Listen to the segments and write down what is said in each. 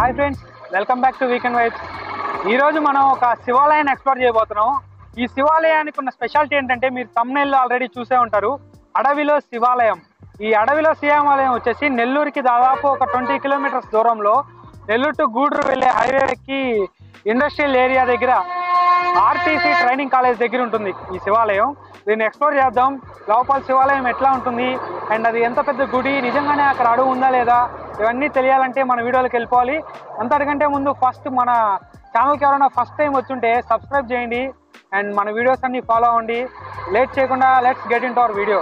Hi friends welcome back to weekend vibes ఈరోజు మనం ఒక శివాలయాన్ని ఎక్స్ప్లోర్ చేయబోతున్నాం ఈ శివాలయానికి ఉన్న స్పెషాలిటీ ఏంటంటే మీరు తమ్నైల్లో ఆల్రెడీ చూసే ఉంటారు అడవిలో శివాలయం ఈ అడవిలో శివాలయం వచ్చేసి నెల్లూరుకి దాదాపు ఒక ట్వంటీ కిలోమీటర్స్ దూరంలో నెల్లూరు టు గూడూరు వెళ్ళే హైవేకి ఇండస్ట్రియల్ ఏరియా దగ్గర ఆర్టీసీ ట్రైనింగ్ కాలేజ్ దగ్గర ఉంటుంది ఈ శివాలయం దీన్ని ఎక్స్ప్లోర్ చేద్దాం లోపల శివాలయం ఎట్లా ఉంటుంది అండ్ అది ఎంత పెద్ద గుడి నిజంగానే అక్కడ అడుగు ఉందా లేదా ఇవన్నీ తెలియాలంటే మన వీడియోలోకి వెళ్ళిపోవాలి అంతటికంటే ముందు ఫస్ట్ మన ఛానల్కి ఎవరైనా ఫస్ట్ టైం వచ్చుంటే సబ్స్క్రైబ్ చేయండి అండ్ మన వీడియోస్ అన్ని ఫాలో అవ్వండి లేట్ చేయకుండా let's get into our video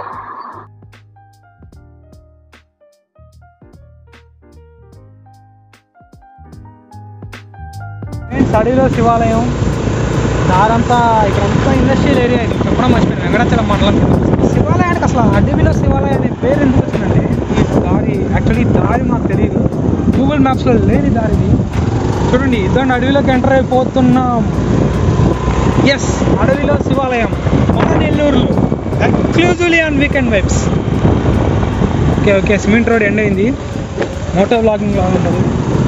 అడవిలో శివాలయం దారంతా ఇక్కడంతా ఇండస్ట్రియల్ ఏరియా ఇది చెప్పడం మర్చిపోయింది వెంకటాచలం మండలం శివాలయానికి అసలు అడవిలో శివాలయం అనే పేరు ఎందుకు వచ్చిందంటే ఈ దారి యాక్చువల్లీ దారి మాకు తెలియదు గూగుల్ మ్యాప్స్లో లేని దారిది చూడండి ఇద్దరు అడవిలోకి ఎంటర్ అయిపోతున్నాం ఎస్ అడవిలో శివాలయం మన నెల్లూరులో exclusively on weekend vibes okay okay cement road end అయింది మోటో బ్లాగింగ్ లాగా ఉంటుంది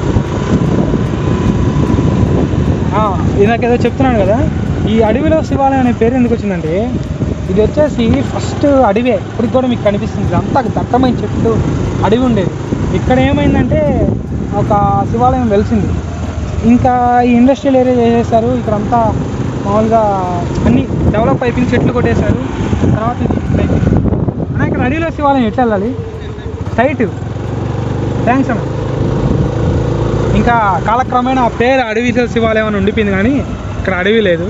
ఆ, ఇందాక ఏదో చెప్తున్నాను కదా ఈ అడవిలో శివాలయం అనే పేరు ఎందుకు వచ్చిందంటే ఇది వచ్చేసి ఫస్ట్ అడవే ఇప్పటికి కూడా మీకు కనిపిస్తుంది ఇదంతా దట్టమైన చెట్లు అడవి ఉండేది ఇక్కడ ఏమైందంటే ఒక శివాలయం వెలిసింది ఇంకా ఈ ఇండస్ట్రియల్ ఏరియా చేసేసారు ఇక్కడంతా మామూలుగా అన్ని డెవలప్ అయిపోయింది చెట్లు కొట్టేశారు తర్వాత ఇది ఇట్లా అయిపోయింది అన్న ఇక్కడ అడవిలో శివాలయం ఎట్లా వెళ్ళాలి సైట్ థ్యాంక్స్ అన్న ఇంకా కాలక్రమేణా ఆ పేరు అడవి శివాలయం అని ఉండిపోయింది కానీ ఇక్కడ అడవి లేదు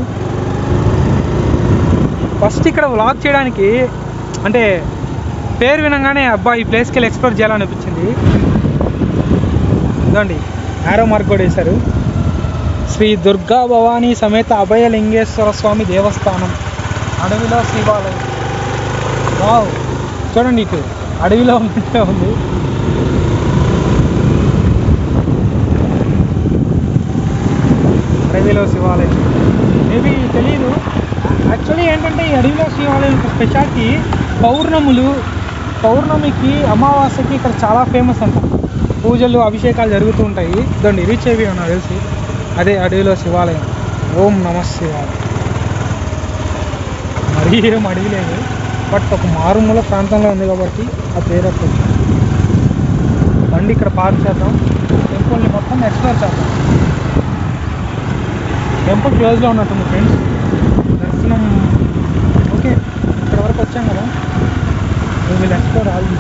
ఫస్ట్ ఇక్కడ వ్లాగ్ చేయడానికి అంటే పేరు వినగానే అబ్బా ఈ ప్లేస్కి వెళ్ళి ఎక్స్ప్లోర్ చేయాలనిపించింది ఇదండి ఆరో మార్క్ కూడా వేశారు శ్రీ దుర్గా భవానీ సమేత అభయలింగేశ్వర స్వామి దేవస్థానం అడవిలో శివాలయం వావ్ చూడండి ఇటు అడవిలో ఉన్నట్టే ఉంది అడవిలో శివాలయం మేబీ తెలియదు యాక్చువల్లీ ఏంటంటే ఈ అడవిలో శివాలయం యొక్క స్పెషాలిటీ పౌర్ణములు పౌర్ణమికి అమావాస్యకి ఇక్కడ చాలా ఫేమస్ అంట పూజలు అభిషేకాలు జరుగుతూ ఉంటాయి ఇదండి రీచ్ అయిపోయి నాకు తెలిసి అదే అడవిలో శివాలయం ఓం నమ శివాలయం మరీ ఏం అడవి లేదు బట్ ఒక మారుమూల ప్రాంతంలో ఉంది కాబట్టి ఆ పేరు అట్లా వచ్చింది. బండి ఇక్కడ పార్క్ చేద్దాం టెంపుల్ని మొత్తం ఎక్స్ప్లోర్ చేద్దాం టెంపుల్ క్లోజ్లో ఉన్నట్టుంది ఫ్రెండ్స్ దర్శనం ఓకే ఇక్కడ వరకు వచ్చాం కదా వీళ్ళు ఎక్స్ప్లోర్ ఆల్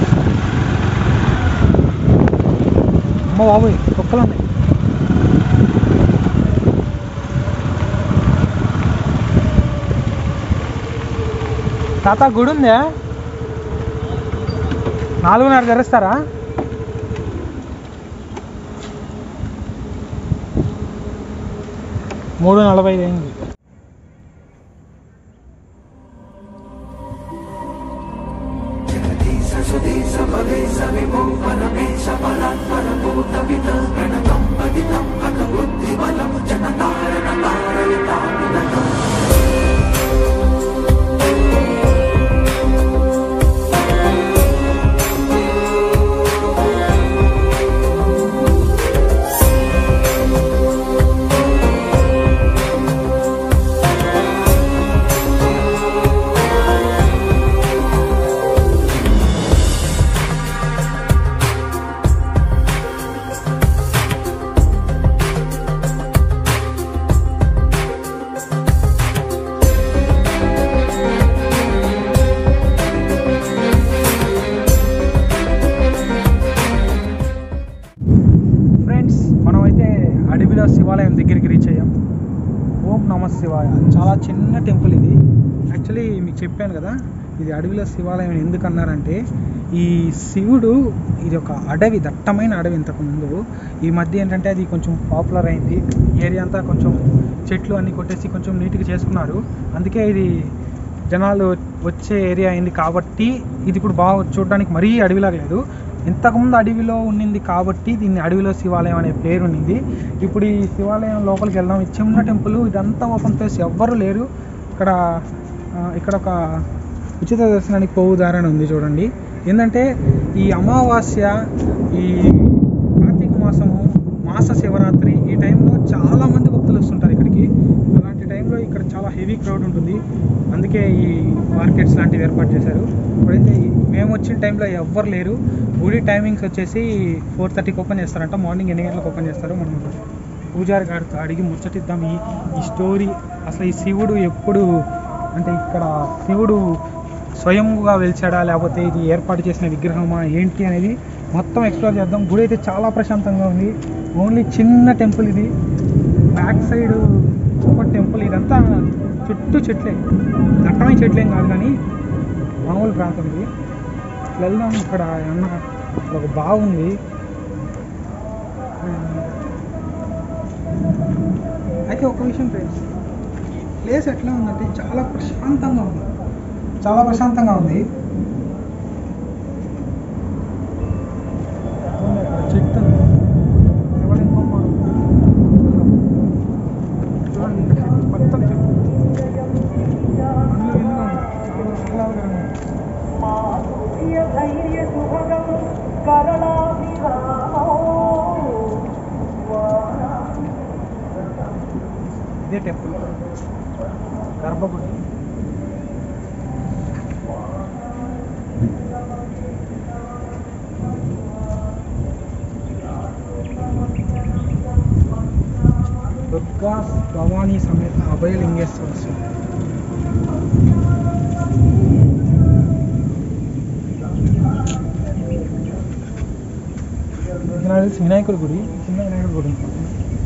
అమ్మ బాబోయ్ కుక్కలు ఉన్నాయి తాత గుడి ఉందా నాలుగున్నర తెరుస్తారా మూడు నలభై ఐదు అయింది ఫ్రెండ్స్ మనమైతే అడవిలో శివాలయం దగ్గరికి రీచ్ అయ్యాం ఓం నమ శివాయ చాలా చిన్న టెంపుల్ ఇది యాక్చువల్లీ మీకు చెప్పాను కదా ఇది అడవిలో శివాలయం అని ఎందుకు అన్నారంటే ఈ శివుడు ఇది ఒక అడవి దట్టమైన అడవి ఇంతకుముందు ఈ మధ్య ఏంటంటే అది కొంచెం పాపులర్ అయింది ఏరియా అంతా కొంచెం చెట్లు అన్ని కొట్టేసి కొంచెం నీట్గా చేసుకున్నారు అందుకే ఇది జనాలు వచ్చే ఏరియా అయింది కాబట్టి ఇది ఇప్పుడు బాగా చూడడానికి మరీ అడవిలాగా లేదు ఇంతకుముందు అడవిలో ఉండింది కాబట్టి దీన్ని అడవిలో శివాలయం అనే పేరు ఉండింది ఇప్పుడు ఈ శివాలయం లోపలికి వెళ్దాం ఈ చిన్న టెంపుల్ ఇదంతా ఓపెన్ ప్లేస్ ఎవ్వరు లేరు ఇక్కడ ఆ, ఇక్కడ ఒక ఉచిత దర్శనానికి పోవు దారని ఉంది చూడండి ఏంటంటే ఈ అమావాస్య ఈ కార్తీక మాసము మాస శివరాత్రి ఈ టైంలో చాలా మంది భక్తులు వస్తుంటారు ఇక్కడికి అలాంటి టైంలో ఇక్కడ చాలా హెవీ క్రౌడ్ ఉంటుంది అందుకే ఈ మార్కెట్స్ లాంటివి ఏర్పాటు చేశారు ఇప్పుడైతే ఈ- మేము వచ్చిన టైంలో ఎవ్వరు లేరు గుడి టైమింగ్స్ వచ్చేసి ఫోర్ థర్టీకి ఓపెన్ చేస్తారంట మార్నింగ్ ఎన్ని గంటలకు ఓపెన్ చేస్తారు మనం పూజారి గారితో అడిగి ముచ్చటిద్దాం ఈ ఈ స్టోరీ అసలు ఈ శివుడు ఎప్పుడు అంటే ఇక్కడ శివుడు స్వయంగా వెలిచాడా లేకపోతే ఇది ఏర్పాటు చేసిన విగ్రహమా ఏంటి అనేది మొత్తం ఎక్స్ప్లోర్ చేద్దాం గుడి అయితే చాలా ప్రశాంతంగా ఉంది ఓన్లీ చిన్న టెంపుల్ ఇది బ్యాక్ సైడ్ ఒక టెంపుల్ ఇదంతా చుట్టూ చెట్లే దట్టమైన చెట్లేం కాదు కానీ మామూలు ప్రాంతం ఇది ఇట్లా వెళ్దాం ఇక్కడ అన్న ఇక్కడ ఒక బాగుంది అయితే ఒక విషయం ఫ్రెండ్స్ ప్లేస్ ఎట్లా ఉందంటే చాలా ప్రశాంతంగా ఉంది చాలా ప్రశాంతంగా ఉంది చూడండి అక్కడ చెట్టు ఉంది. శివలింగం కూడా ఉంది. చూడండి ఇక్కడ చెట్టు మొత్తం చెట్టు అందులో విందుగా ఉంది. చాలా ఆహ్లాదకరంగా ఉంది. ఇదే టెంపుల్ గర్భగుడి దుర్గా భవానీ సమేత అభయలింగేశ్వర స్వామి ఇది నాకు తెలిసి వినాయకుడి గుడి చిన్న వినాయకుడి గుడి ఉంటుంది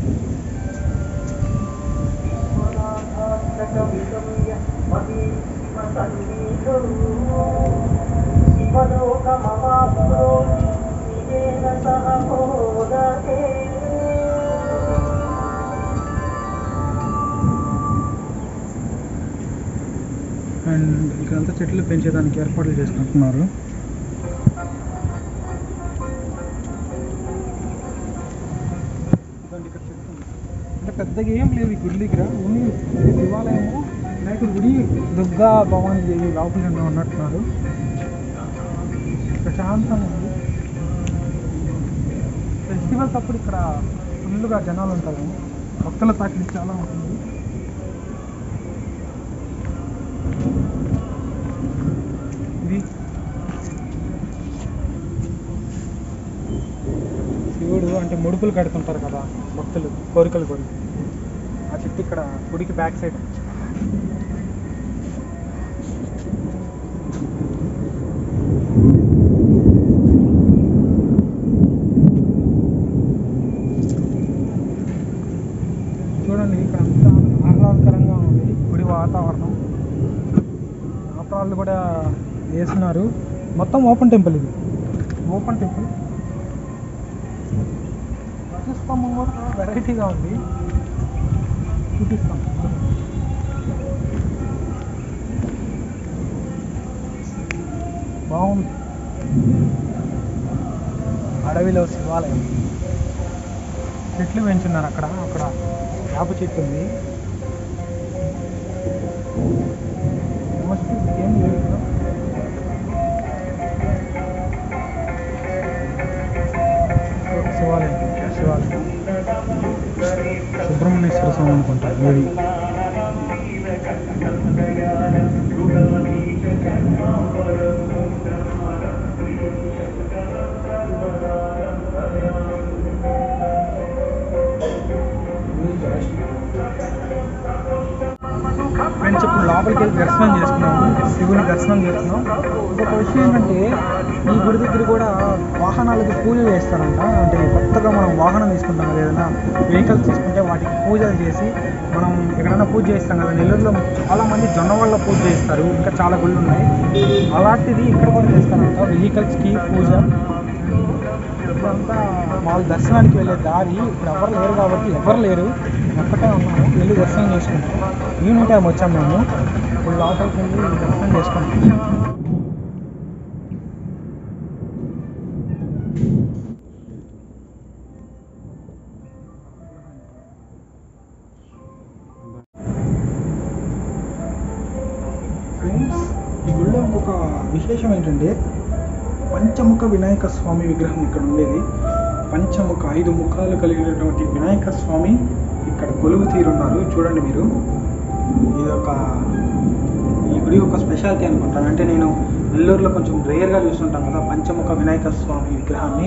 అండ్ ఇక్కడంతా చెట్లు పెంచేదానికి ఏర్పాట్లు చేసుకుంటున్నారు ఇదిగోండి ఇక్కడ చెట్టు ఉంది. అంటే పెద్దగా ఏం లేవు ఈ గుడి దగ్గర ఓన్లీ శివాలయము వినాయకుడి గుడి దుర్గా భవానీ దేవి లోపల ఉన్నట్టున్నారు ప్రశాంతంగా ఉంది ఫెస్టివల్స్ అప్పుడు ఇక్కడ ఫుల్గా జనాలు ఉంటారు భక్తుల తాకిడి చాలా ఉంటుంది ఇది శివుడు అంటే ముడుపులు కడుతుంటారు కదా భక్తులు కోరికలు కోరి ఆ చెట్టు ఇక్కడ గుడికి బ్యాక్ సైడ్ చూడండి ఇక్కడ అంతా ఆహ్లాదకరంగా ఉంది గుడి వాతావరణం ఆపరాళ్ళు కూడా వేస్తున్నారు మొత్తం ఓపెన్ టెంపుల్ ఇది ఓపెన్ టెంపుల్ ధ్వజస్తంభం కూడా వెరైటీగా ఉంది చూపిస్తాం బాగుంది అడవిలో శివాలయం చెట్లు పెంచున్నారు అక్కడ అక్కడ వేప చెట్టు ఉంది నమస్తే ఏం లేదు ఇక్కడ. శివాలయం శివాలయం సుబ్రహ్మణ్యేశ్వర స్వామి అనుకుంటా గుడి ఫ్రెండ్స్ ఇప్పుడు లోపలికి వెళ్ళి దర్శనం చేసుకున్నాము శివుని దర్శనం చేసుకున్నాం ఇంకొక విషయం ఏంటంటే ఈ గుడి దగ్గర కూడా వాహనాలకి పూజ చేస్తారంట అంటే కొత్తగా మనం వాహనం తీసుకుంటాం కదా ఏదైనా వెహికల్స్ తీసుకుంటే వాటికి పూజలు చేసి మనం ఎక్కడైనా పూజ చేస్తాం కదా నెల్లూరులో చాలా మంది జొన్న వల్ల పూజ చేస్తారు ఇంకా చాలా గుళ్ళు ఉన్నాయి అలాంటిది ఇక్కడ కూడా చేస్తారంట వెహికల్స్కి పూజ ఇదంతా వాళ్ళ దర్శనానికి వెళ్ళే దారి ఇప్పుడు ఎవరు లేరు కాబట్టి ఎవరు లేరు ఒక్కటే ఉన్నాము వెళ్ళి దర్శనం చేసుకుంటాం ఈవినింగ్ టైం వచ్చాం మేము ఇప్పుడు లోపలికి వెళ్ళి దర్శనం చేసుకుంటాం ఫ్రెండ్స్ ఈ గుడిలో ఇంకొక విశేషం ఏంటంటే పంచముఖ వినాయక స్వామి విగ్రహం ఇక్కడ ఉండేది పంచముఖ ఐదు ముఖాలు కలిగినటువంటి వినాయక స్వామి ఇక్కడ కొలువు తీరున్నారు చూడండి మీరు ఇది ఒక ఈ గుడి ఒక స్పెషాలిటీ అనుకుంటాను అంటే నేను నెల్లూరులో కొంచెం రేర్గా చూస్తుంటాం కదా పంచముఖ వినాయక స్వామి విగ్రహాన్ని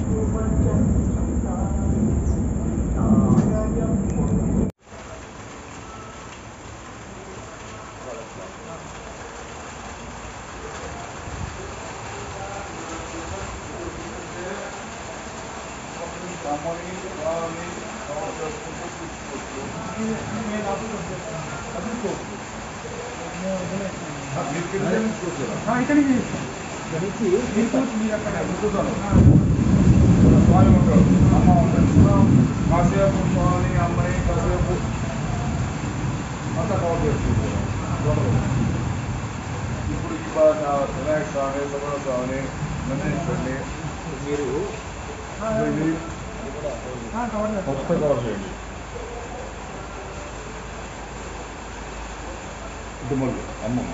ఇక్కడి నుంచి స్వామి ఉంటాడు అమ్మ ఉంటుంది కాసేపు స్వామి అమ్మని కాసేపు అంతా కవర్ చేసుకుంటారు ఇప్పుడు ఈ భాష వినాయక స్వామి సుబ్రహ్మ స్వామిని నందీశ్వరిని మీరు ఇది మొత్తం కవర్ చేయండి ఇది మళ్ళీ అమ్మ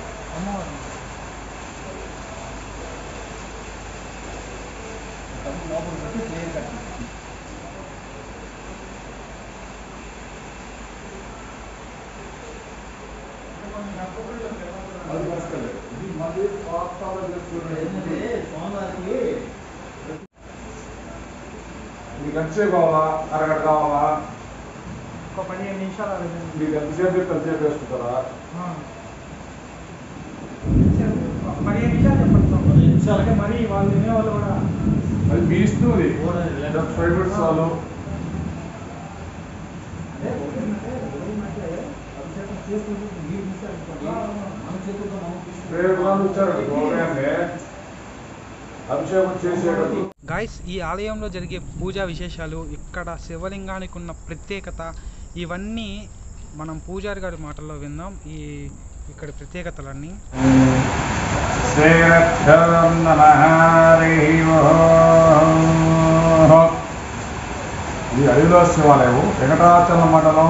అది మరకలేదు ఇది మళ్ళీ పాతాల చేసుకునే మీకు ఎంతసేపు కావాలా అరగంట కావాలా ఒక పదిహేను నిమిషాలు అరగంట. మీకు ఎంతసేపు చెప్తే ఎంతసేపు వేసుకుంటారా ఆ. ఒక పదిహేను నిమిషాలు చెప్పండి సార్. అంటే మరి వాళ్ళు వినేవాళ్ళు కూడా అది మీ ఇష్టం అది జస్ట్ ఫైవ్ మినిట్స్ చాలు రేపు వాళ్ళు వచ్చారండి గౌరవాన్ని అభిషేకం చేసేటప్పుడు గాయస్ ఈ ఆలయంలో జరిగే పూజా విశేషాలు ఇక్కడ శివలింగానికి ఉన్న ప్రత్యేకత ఇవన్నీ మనం పూజారి గారి మాటల్లో విందాం ఈ ఇక్కడ ప్రత్యేకతలన్నీ శ్రీరక్షరం నమః హరి ఓం. ఇది అడవిలో శివాలయం వెంకటాచలం మండలం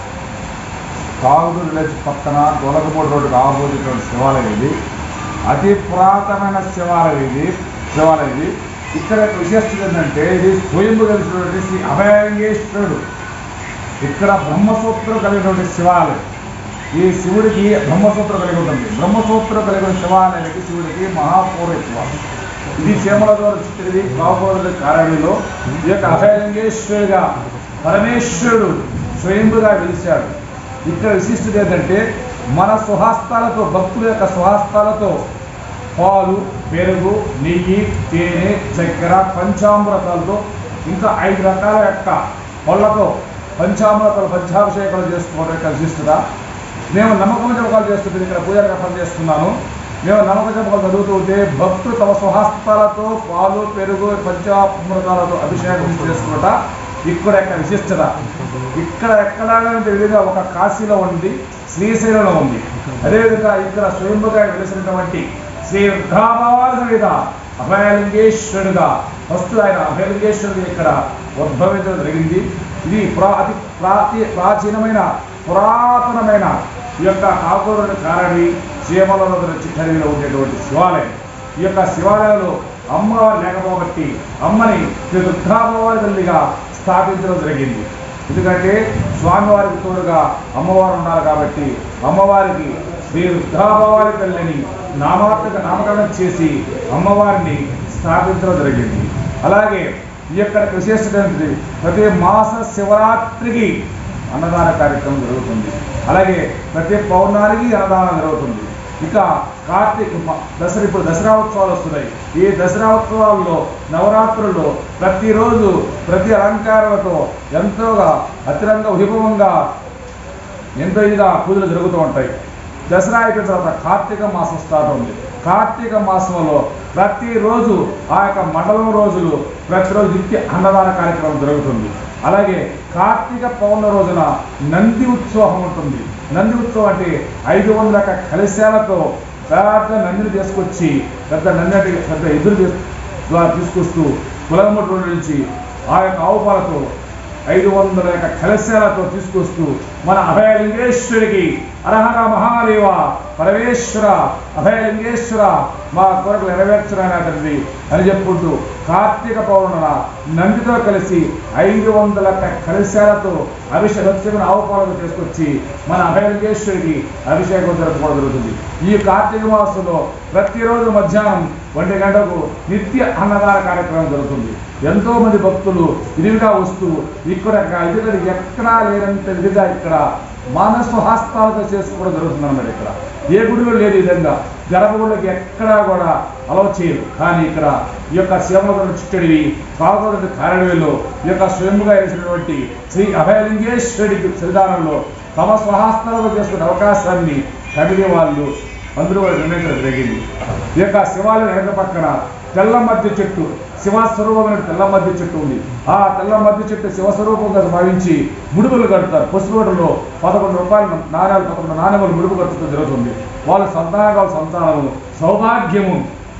తాగుడు విలేజ్ పక్కన గొలగపూడి రోడ్డుకు ఆపోజిట్ శివాలయం ఇది అతి పురాతనమైన శివాలయం ఇది శివాలయం ఇది ఇక్కడ యొక్క విశిష్టత ఏంటంటే ఇది స్వయంభు కలిసినటువంటి శ్రీ అభయంగేశ్వరుడు ఇక్కడ బ్రహ్మసూత్రం కలిగినటువంటి శివాలయం ఈ శివుడికి బ్రహ్మసూత్రం కలిగి ఉంటుంది బ్రహ్మసూత్రం కలిగిన శివాలయానికి శివుడికి మహాపూర్వత్వం ఇది చీమల ద్వారా చిత్రిది కాకపోతే కారణంలో ఈ యొక్క అభయంగేశ్వరుడిగా పరమేశ్వరుడు స్వయంభుగా వెలిశాడు ఇక్కడ విశిష్టత ఏంటంటే మన సుహస్తాలతో భక్తుల యొక్క సుహస్తాలతో పాలు పెరుగు నెయ్యి తేనె చక్కెర పంచామృతాలతో ఇంకా ఐదు రకాల యొక్క పళ్ళతో పంచామృతాలు పంచాభిషేకాలు చేసుకోవడం యొక్క విశిష్టత మేము నమ్మకం జపకాలు చేస్తుంటే ఇక్కడ పూజారి పని చేస్తున్నాను మేము నమ్మక జపకాలు చదువుతూ ఉంటే భక్తులు తమ స్వహస్తాలతో పాలు పెరుగు పంచామృతాలతో అభిషేకం చేసుకున్నట ఇక్కడ యొక్క విశిష్టత ఇక్కడ ఎక్కడాలంటే విధంగా ఒక కాశీలో ఉంది శ్రీశైలంలో ఉంది అదేవిధంగా ఇక్కడ స్వయంభుగా వెలిసినటువంటి శ్రీ రుద్రాభావాల మీద అభయలింగేశ్వరుడుగా వస్తూ ఆయన అభయలింగేశ్వరుడు ఇక్కడ ఉద్భవించడం జరిగింది ఇది ప్రా అతి ప్రాతి ప్రాచీనమైన పురాతనమైన ఈ యొక్క కాకూరుని కారణి చీమలలో చిట్టడిలో ఉండేటువంటి శివాలయం ఈ యొక్క శివాలయంలో అమ్మవారు లేకపోబట్టి అమ్మని శ్రీ దుర్గాభవారి తల్లిగా స్థాపించడం జరిగింది ఎందుకంటే స్వామివారికి తోడుగా అమ్మవారు ఉన్నారు కాబట్టి అమ్మవారికి శ్రీ రుద్రాభవారి తల్లిని నామాత్మక నామకరణం చేసి అమ్మవారిని స్థాపించడం జరిగింది అలాగే ఈ యొక్క విశేషత ఏంటిది ప్రతి మాస శివరాత్రికి అన్నదాన కార్యక్రమం జరుగుతుంది అలాగే ప్రతి పౌర్ణానికి అన్నదానం జరుగుతుంది ఇక కార్తీక మ- దసరా ఇప్పుడు దసరా ఉత్సవాలు వస్తున్నాయి ఈ దసరా ఉత్సవాల్లో నవరాత్రుల్లో ప్రతిరోజు ప్రతి అలంకారాలతో ఎంతోగా అతిరంగ వైభవంగా ఎంతో ఇదిగా పూజలు జరుగుతూ ఉంటాయి దసరా అయిపోయిన తర్వాత కార్తీక మాసం స్టార్ట్ ఉంది కార్తీక మాసంలో ప్రతిరోజు ఆ యొక్క మండలం రోజులు ప్రతిరోజు నిత్య అన్నదాన కార్యక్రమం జరుగుతుంది అలాగే కార్తీక పౌర్ణ రోజున నంది ఉత్సవం ఉంటుంది నంది ఉత్సవం అంటే ఐదు వందల యొక్క కలశాలతో పెద్ద నందిని తీసుకొచ్చి పెద్ద నంది అంటే పెద్ద ఎదురు తీసు- ద్వారా తీసుకొస్తూ కులగమూటి రోడ్డు నుంచి ఆ యొక్క ఆవు పాలతో ఐదు వందల యొక్క కలశాలతో తీసుకొస్తూ మన అభయలింగేశ్వరికి అరహర మహాదేవ పరమేశ్వర అభయలింగేశ్వర మా కోరికలు నెరవేర్చరా తండ్రి అని చెప్పుకుంటూ కార్తీక పౌర్ణమ నందితో కలిసి ఐదు వందల క- కలశాలతో అభిషేకం ఆవుపాలను తీసుకొచ్చి మన అభయలింగేశ్వరికి అభిషేకం జరుపుకోవడం జరుగుతుంది ఈ కార్తీక మాసంలో ప్రతిరోజు మధ్యాహ్నం ఒంటి గంటకు నిత్య అన్నదాన కార్యక్రమం జరుగుతుంది ఎంతో మంది భక్తులు విరివిగా వస్తూ ఇక్కడ ఇక్కడ ఎక్కడా లేనంత విధిగా ఇక్కడ మనసు హస్తాలతో చేసుకోవడం జరుగుతుంది అన్నమాట ఇక్కడ ఏ గుడిలో లేదు ఈ విధంగా గర్భగుడికి ఎక్కడా కూడా అలవ చేయరు కానీ ఇక్కడ ఈ యొక్క శివమగడ చుట్టడివి కాగోదటి కారణవేలో ఈ యొక్క స్వయంగా వేసినటువంటి శ్రీ అభయలింగేశ్వరుడికి సన్నిధానంలో తమ స్వహస్తాలతో చేసుకునే అవకాశాన్ని కమిటీ వాళ్ళు అందరూ కూడా నిర్ణయించడం జరిగింది ఈ యొక్క శివాలయం వెనక పక్కన తెల్ల మధ్య చెట్టు శివస్వరూపమైన తెల్ల మధ్య చెట్టు ఉంది ఆ తెల్ల మధ్య చెట్టు శివస్వరూపంగా భావించి ముడుపులు కడతారు పసుపుగడలో పదకొండు రూపాయలు నాణ్యాలు పదకొండు నాణ్యములు ముడుపు కట్టడం జరుగుతుంది వాళ్ళ సంతానాలు సంతానము సౌభాగ్యము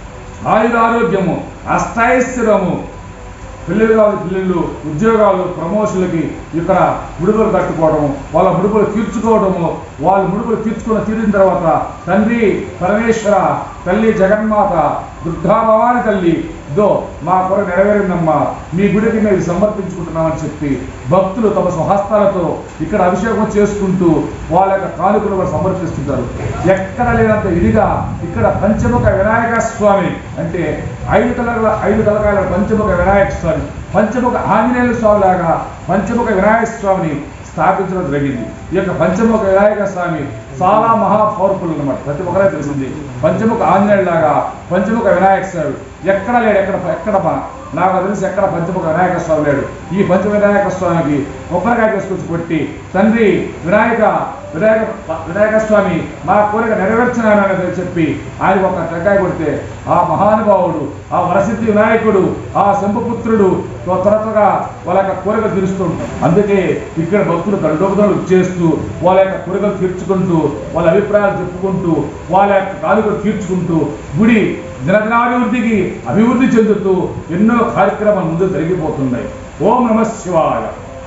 ఆయురారోగ్యము అష్టైశ్వరము పిల్లలు కావాలి పిల్లలు ఉద్యోగాలు ప్రమోషన్లకి ఇక్కడ ముడుపులు కట్టుకోవడము వాళ్ళ ముడుపులు తీర్చుకోవడము వాళ్ళ ముడుపులు తీర్చుకున్న తీరిన తర్వాత తండ్రి పరమేశ్వర తల్లి జగన్మాత దుర్గా భవాని తల్లి ఇదో మా కొర నెరవేరిందమ్మా మీ గుడికి మేము సమర్పించుకుంటున్నామని చెప్పి భక్తులు తమ స్వహస్తాలతో ఇక్కడ అభిషేకం చేసుకుంటూ వాళ్ళ యొక్క కానుకలు కూడా సమర్పిస్తుంటారు ఎక్కడ లేనంత ఇదిగా ఇక్కడ పంచముఖ వినాయక స్వామి అంటే ఐదు కలర్ల ఐదు కలకాల పంచముఖ వినాయక స్వామి పంచముఖ ఆంజనేయుల స్వామి లాగా పంచముఖ వినాయక స్వామిని స్థాపించడం జరిగింది ఈ యొక్క పంచముఖ వినాయక స్వామి చాలా మహా పవర్ఫుల్ అన్నమాట ప్రతి ఒక్కరే తెలిసింది పంచముఖ ఆంజనేయుడు లాగా పంచముఖ వినాయక స్వామి ఎక్కడ లేడు ఎక్కడ ఎక్కడ మా- నాకు తెలిసి ఎక్కడ పంచముఖ వినాయక స్వామి లేడు ఈ పంచ వినాయక స్వామికి కొబ్బరికాయ తీసుకొచ్చి కొట్టి తండ్రి వినాయక వినాయక వినాయక స్వామి మా కోరిక నెరవేర్చినానని చెప్పి ఆయన ఒక టెంకాయ కొడితే ఆ మహానుభావుడు ఆ వరసిద్ధి వినాయకుడు ఆ శంభపుత్రుడు త్వ- త్వరగా వాళ్ళ యొక్క కోరికలు తీరుస్తుంటారు అందుకే ఇక్కడ భక్తులు తండోపదలు చేస్తూ వాళ్ళ యొక్క కోరికలు తీర్చుకుంటూ వాళ్ళ అభిప్రాయాలు చెప్పుకుంటూ వాళ్ళ యొక్క కానుకలు తీర్చుకుంటూ గుడి దినదినాభివృద్ధికి అభివృద్ధి చెందుతూ ఎన్నో కార్యక్రమాలు ముందు జరిగిపోతున్నాయి ఓం నమ శివాయ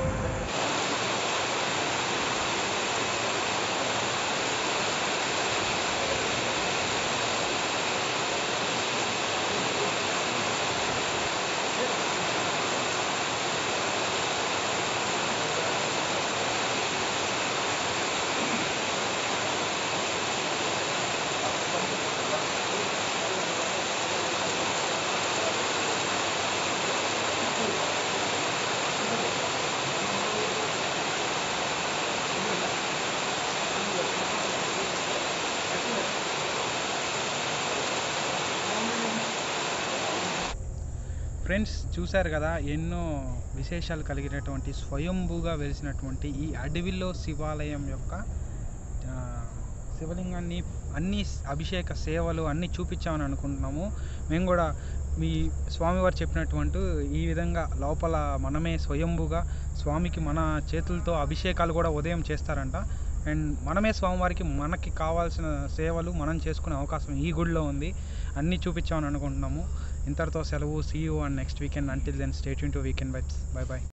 ఫ్రెండ్స్ చూశారు కదా ఎన్నో విశేషాలు కలిగినటువంటి స్వయంభూగా వెలిసినటువంటి ఈ అడవిలో శివాలయం యొక్క ఆ, శివలింగాన్ని అన్ని అభిషేక సేవలు అన్నీ చూపించామని అనుకుంటున్నాము మేము కూడా మీ స్వామివారు చెప్పినటువంటి ఈ విధంగా లోపల మనమే స్వయంభూగా స్వామికి మన చేతులతో అభిషేకాలు కూడా ఉదయం చేస్తారంట అండ్ మనమే స్వామివారికి మనకి కావాల్సిన సేవలు మనం చేసుకునే అవకాశం ఈ గుడిలో ఉంది అన్నీ చూపించామని అనుకుంటున్నాము ఇంతటితో సెలవు see you and next weekend until then stay tuned to weekend vibes bye bye